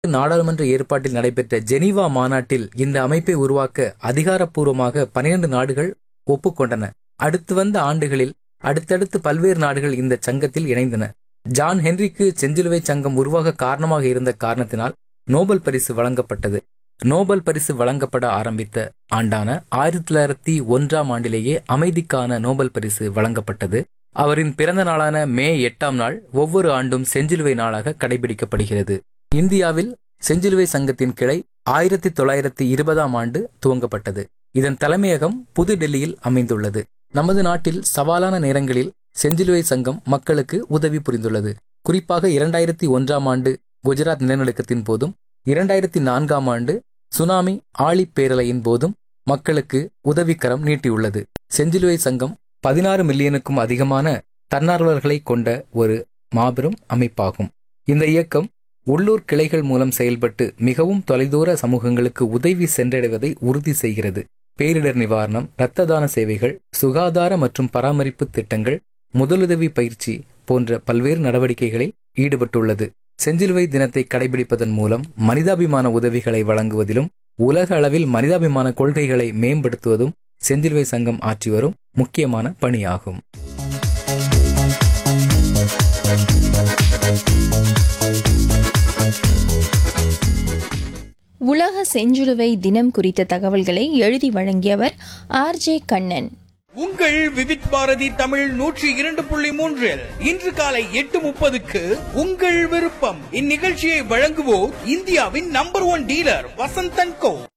நாடாளுமன்ற ஏற்பாட்டில் நடைபெற்ற ஜெனீவா மாநாட்டில் இந்த அமைப்பை உருவாக்க அதிகாரப்பூர்வமாக பனிரெண்டு நாடுகள் ஒப்புக்கொண்டன அடுத்து வந்த ஆண்டுகளில் அடுத்தடுத்து பல்வேறு நாடுகள் இந்த சங்கத்தில் இணைந்தன ஜான் ஹென்ரிக்கு செஞ்சிலுவை சங்கம் உருவாக காரணமாக இருந்த காரணத்தினால் நோபல் பரிசு வழங்கப்பட்டது நோபல் பரிசு வழங்கப்பட ஆரம்பித்த ஆண்டான ஆயிரத்தி தொள்ளாயிரத்தி ஒன்றாம் ஆண்டிலேயே அமைதிக்கான நோபல் பரிசு வழங்கப்பட்டது அவரின் பிறந்த நாளான மே எட்டாம் நாள் ஒவ்வொரு ஆண்டும் செஞ்சிலுவை நாளாக கடைபிடிக்கப்படுகிறது இந்தியாவில் செஞ்சிலுவை சங்கத்தின் கிளை ஆயிரத்தி தொள்ளாயிரத்தி இருபதாம் ஆண்டு துவங்கப்பட்டது இதன் தலைமையகம் புது டெல்லியில் அமைந்துள்ளது நமது நாட்டில் சவாலான நேரங்களில் செஞ்சிலுவை சங்கம் மக்களுக்கு உதவி புரிந்துள்ளது குறிப்பாக இரண்டாயிரத்தி ஒன்றாம் ஆண்டு குஜராத் நிலநடுக்கத்தின் போதும் இரண்டாயிரத்தி நான்காம் ஆண்டு சுனாமி ஆழி பேரலையின் போதும் மக்களுக்கு உதவிக்கரம் நீட்டியுள்ளது செஞ்சிலுவை சங்கம் பதினாறு மில்லியனுக்கும் அதிகமான தன்னார்வலர்களை கொண்ட ஒரு மாபெரும் அமைப்பாகும் இந்த இயக்கம் உள்ளூர் கிளைகள் மூலம் செயல்பட்டு மிகவும் தொலைதூர சமூகங்களுக்கு உதவி சென்றடைவதை உறுதி செய்கிறது பேரிடர் நிவாரணம் இரத்த தான சேவைகள் சுகாதார மற்றும் பராமரிப்பு திட்டங்கள் முதலுதவி பயிற்சி போன்ற பல்வேறு நடவடிக்கைகளில் ஈடுபட்டுள்ளது செஞ்சிலுவை தினத்தை கடைபிடிப்பதன் மூலம் மனிதாபிமான உதவிகளை வழங்குவதிலும் உலக அளவில் மனிதாபிமான கொள்கைகளை மேம்படுத்துவதும் செஞ்சிலுவை சங்கம் ஆற்றி வரும் முக்கியமான பணியாகும் உலக செஞ்சிலுவை தினம் குறித்த தகவல்களை எழுதி வழங்கியவர் ஆர்ஜே கண்ணன் உங்கள் விவித் பாரதி தமிழ் நூற்றி இரண்டு புள்ளி மூன்றில் இன்று காலை எட்டு முப்பதுக்கு உங்கள் விருப்பம் இந்நிகழ்ச்சியை வழங்குவோர் இந்தியாவின் நம்பர் ஒன் டீலர் வசந்தன் கோ